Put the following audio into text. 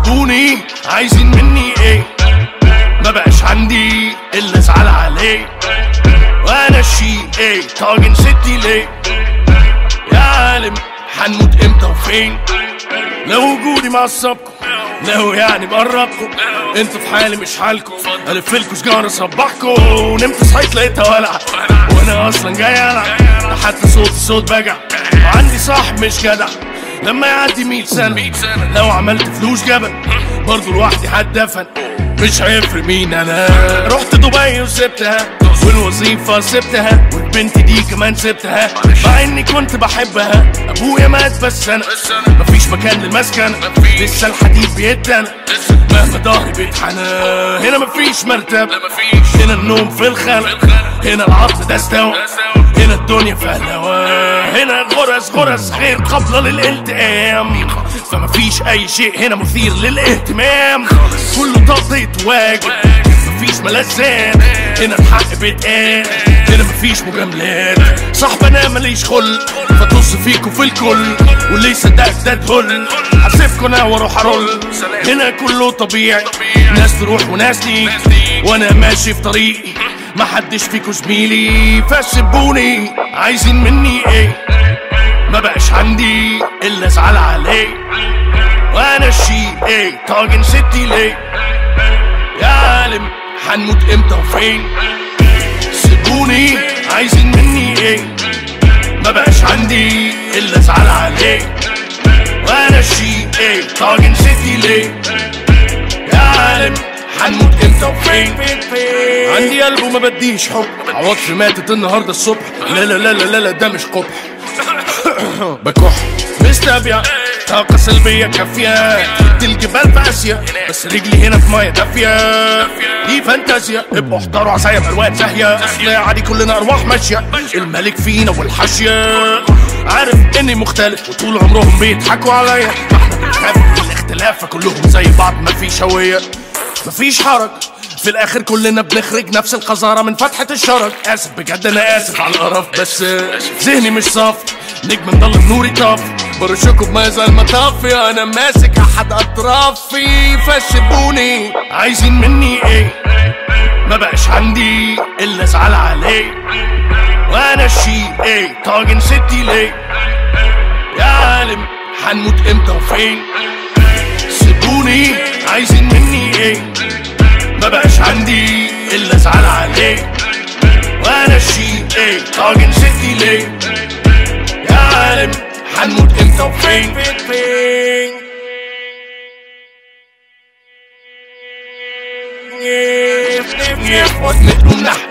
سيبوني عايزين مني ايه ما بقاش عندي الا ازعل عليه وانا الشيء ايه طاجن ستي ليه يا عالم هنموت امتى وفين لو وجودي معصبكم لو يعني بقربكم انتوا في حالي مش حالكم الفلكوا سجارة صبحكم نمت صحيت لقيتها ولع وانا اصلا جاي العب ده حتى صوتي صوت بجع وعندي صاحب مش جدع لما يعدي مية سنة لو عملت فلوس جبل برضه لوحدي هتدفن مش هيفرق مين انا رحت دبي وسبتها والوظيفة سبتها والبنت دي كمان سبتها مع اني كنت بحبها ابويا مات بس انا مفيش مكان للمسكن لسه الحديد بيتنا مهما ظهري بيتحنى هنا مفيش مرتبة هنا النوم في الخلق هنا العطل ده استوى هنا الدنيا فيها الهوا هنا غرز غرز غير قابلة للالتئام فمفيش اي شيء هنا مثير للاهتمام كله تقضية واجب مفيش ملذات هنا الحق بيتقال هنا مفيش مجاملات صاحب انا ماليش خل فطص فيكوا في الكل واللي يصدقك ده تهل هسيبكوا انا واروح ارول هنا كله طبيعي ناس تروح وناس تيجي وانا ماشي في طريقي محدش فيكوا زميلي فسبوني عايزين مني ايه ما بقاش عندي الا ازعل عليه وانا الشيء ايه طاجن ستي ليه يا عالم هنموت امتى وفين سيبوني عايزين مني ايه ما بقاش عندي الا ازعل عليه وانا الشيء ايه طاجن ستي ليه يا عالم هنموت امتى وفين عندي قلب وما بديش حب عواطفي ماتت النهارده الصبح لا لا لا لا لا, لا ده مش قبح بكح مستبيع طاقة سلبية كافية جبت الجبال في آسيا بس رجلي هنا في مية دافية دي فانتازيا ابقوا احضروا عصايا بألوان زاهية اصل عادي كلنا أرواح ماشية الملك فينا والحاشية عارف إني مختلف وطول عمرهم بيضحكوا عليا ما احنا بنخاف من الاختلاف فكلهم زي بعض مفيش هوية مفيش حرج في الاخر كلنا بنخرج نفس القذارة من فتحة الشرج اسف بجد انا اسف على القرف بس ذهني مش صافي نجم مضلم نوري طاف برشكوا بمية زي المطافي انا ماسك احد اطرافي فسبوني عايزين مني ايه ما بقاش عندي الا ازعل عليه وانا الشيء ايه طاجن ستي ليه يا عالم هنموت امتى وفين سيبوني عايزين مني ايه ما بقاش عندي الا ازعل عليه وانا الشيء ايه طاجن ستي ليه يا عالم هنموت امتى وفين واتنقلوا من